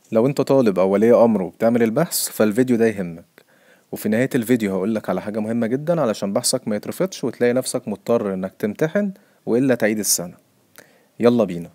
لو انت طالب او ولي امر وبتعمل البحث فالفيديو ده يهمك وفي نهاية الفيديو هقولك على حاجة مهمة جدا علشان بحثك ما يترفضش وتلاقي نفسك مضطر انك تمتحن والا تعيد السنة يلا بينا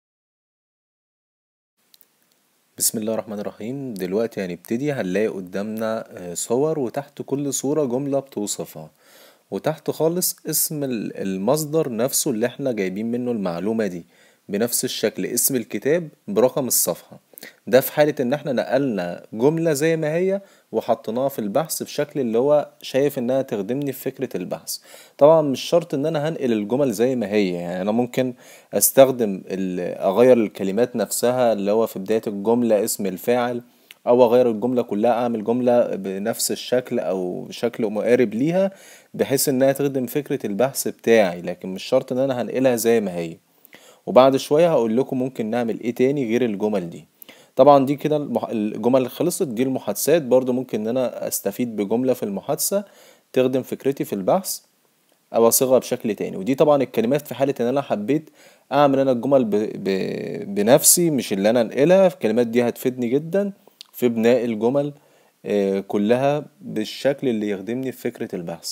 بسم الله الرحمن الرحيم دلوقتي هنبتدي هنلاقي قدامنا صور وتحت كل صورة جملة بتوصفها وتحت خالص اسم المصدر نفسه اللي احنا جايبين منه المعلومة دي بنفس الشكل اسم الكتاب برقم الصفحة ده في حالة ان احنا نقلنا جملة زي ما هي وحطيناها في البحث بشكل اللي هو شايف انها تخدمني في فكرة البحث طبعا مش شرط ان انا هنقل الجمل زي ما هي يعني انا ممكن استخدم اغير الكلمات نفسها اللي هو في بداية الجملة اسم الفاعل او اغير الجملة كلها اعمل جملة بنفس الشكل او شكل مقارب ليها بحيث انها تخدم فكرة البحث بتاعي لكن مش شرط ان انا هنقلها زي ما هي وبعد شوية هقول لكم ممكن نعمل ايه تاني غير الجمل دي طبعا دي كده الجمل اللي خلصت دي المحادثات برضو ممكن ان انا استفيد بجملة في المحادثة تخدم فكرتي في البحث او اصيغها بشكل تاني ودي طبعا الكلمات في حالة ان انا حبيت اعمل انا الجمل ب... ب... بنفسي مش اللي انا انقلها الكلمات دي هتفيدني جدا في بناء الجمل كلها بالشكل اللي يخدمني في فكرة البحث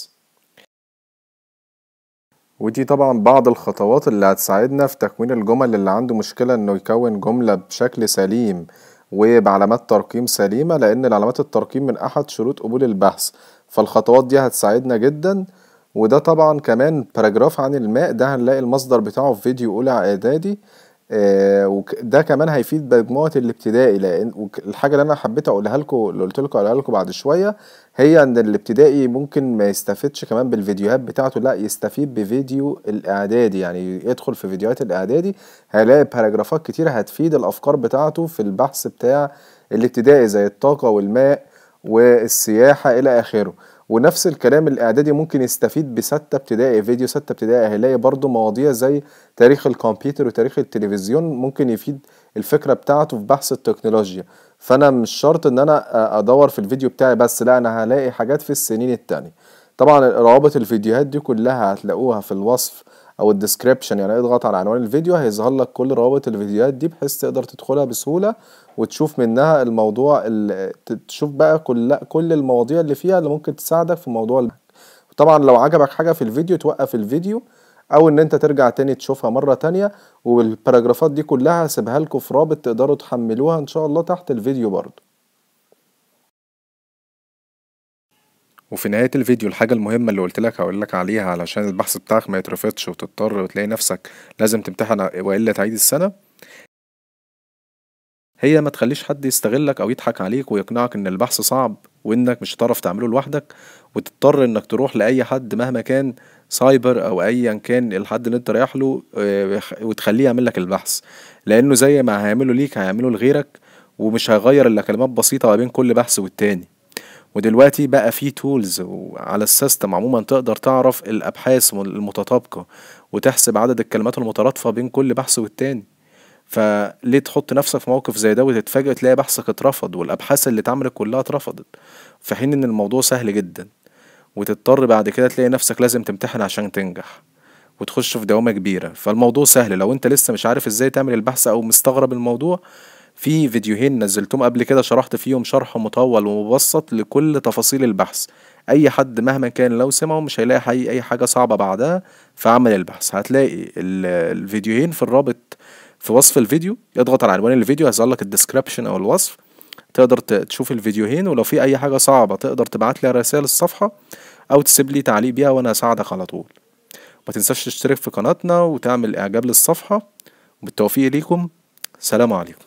ودي طبعا بعض الخطوات اللي هتساعدنا في تكوين الجمل اللي عنده مشكلة انه يكون جملة بشكل سليم وبعلامات ترقيم سليمة لان علامات الترقيم من احد شروط قبول البحث فالخطوات دي هتساعدنا جدا وده طبعا كمان باراجراف عن الماء ده هنلاقي المصدر بتاعه في فيديو اولى اعدادي ده كمان هيفيد مجموعة الابتدائي لان الحاجة اللي انا حبيت اقولها لكم اللي قلت لكم اقولها لكم بعد شوية هي ان الابتدائي ممكن ما يستفدش كمان بالفيديوهات بتاعته لا يستفيد بفيديو الاعدادي يعني يدخل في فيديوهات الاعدادي هيلاقي باراجرافات كتيرة هتفيد الافكار بتاعته في البحث بتاع الابتدائي زي الطاقة والماء والسياحة الى اخره ونفس الكلام الاعدادي ممكن يستفيد بستة ابتدائي فيديو ستة ابتدائي هيلاقي برضو مواضيع زي تاريخ الكمبيوتر وتاريخ التلفزيون ممكن يفيد الفكرة بتاعته في بحث التكنولوجيا فانا مش شرط ان انا ادور في الفيديو بتاعي بس لا انا هلاقي حاجات في السنين التانية طبعا روابط الفيديوهات دي كلها هتلاقوها في الوصف او الديسكريبشن يعني اضغط على عنوان الفيديو هيظهر لك كل روابط الفيديوهات دي بحيث تقدر تدخلها بسهولة وتشوف منها الموضوع اللي تشوف بقى كل كل المواضيع اللي فيها اللي ممكن تساعدك في موضوع طبعا لو عجبك حاجة في الفيديو توقف الفيديو او ان انت ترجع تاني تشوفها مرة تانية والباراجرافات دي كلها هسيبها لكم في رابط تقدروا تحملوها ان شاء الله تحت الفيديو برضو وفي نهاية الفيديو الحاجة المهمة اللي قلتلك هقولك عليها علشان البحث بتاعك ما يترفضش وتضطر وتلاقي نفسك لازم تمتحن والا تعيد السنة هي ما تخليش حد يستغلك او يضحك عليك ويقنعك ان البحث صعب وانك مش هتعرف تعمله لوحدك وتضطر انك تروح لاي حد مهما كان سايبر او ايا كان الحد اللي انت رايح له وتخليه يعمل لك البحث لانه زي ما هيعمله ليك هيعمله لغيرك ومش هيغير الا كلمات بسيطة ما بين كل بحث والتاني ودلوقتي بقى في تولز على السيستم عموما تقدر تعرف الابحاث المتطابقة وتحسب عدد الكلمات المترادفة بين كل بحث والتاني فليه تحط نفسك في موقف زي ده وتتفاجئ تلاقي بحثك اترفض والابحاث اللي اتعملت كلها اترفضت في حين ان الموضوع سهل جدا وتضطر بعد كده تلاقي نفسك لازم تمتحن عشان تنجح وتخش في دوامة كبيرة فالموضوع سهل لو انت لسه مش عارف ازاي تعمل البحث او مستغرب الموضوع في فيديوهين نزلتهم قبل كده شرحت فيهم شرح مطول ومبسط لكل تفاصيل البحث اي حد مهما كان لو سمعه مش هيلاقي حي اي حاجة صعبة بعدها في عمل البحث هتلاقي الفيديوهين في الرابط في وصف الفيديو اضغط على عنوان الفيديو هيظهر لك الديسكريبشن او الوصف تقدر تشوف الفيديوهين ولو في اي حاجة صعبة تقدر تبعت لي رسائل الصفحة او تسيب لي تعليق بيها وانا هساعدك على طول ما تنساش تشترك في قناتنا وتعمل اعجاب للصفحة وبالتوفيق ليكم سلام عليكم